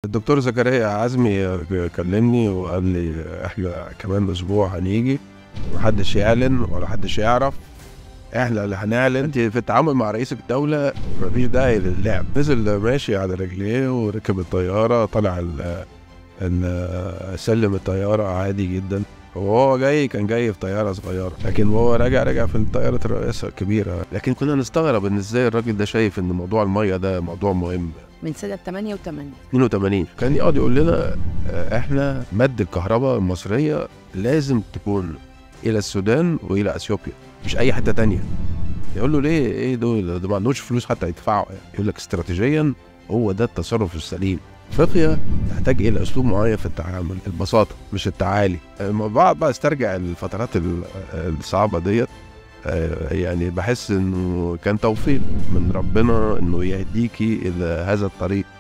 الدكتور زكريا عزمي كلمني وقال لي احنا كمان اسبوع هنيجي محدش يعلن ولا حدش يعرف احنا اللي هنعلن انت في التعامل مع رئيس الدولة مفيش داعي للعب نزل ماشي على رجليه وركب الطيارة طلع ال- ال- سلم الطيارة عادي جدا وهو جاي كان جاي في طيارة صغيرة لكن وهو راجع راجع في طيارة الرئاسة الكبيرة لكن كنا نستغرب ان ازاي الراجل ده شايف ان موضوع المية ده موضوع مهم من سنة 88 82 كان يقعد يقول لنا آه، احنا مد الكهرباء المصريه لازم تكون الى السودان والى اثيوبيا مش اي حته تانية يقول له ليه ايه دول ده ما عندوش فلوس حتى يدفعوا يعني. يقول لك استراتيجيا هو ده التصرف السليم افريقيا تحتاج الى اسلوب معين في التعامل البساطه مش التعالي لما بقعد بقى استرجع الفترات ال- الصعبه ديت آه، يعني بحس انه كان توفيق من ربنا انه يهديكي الى هذا الطريق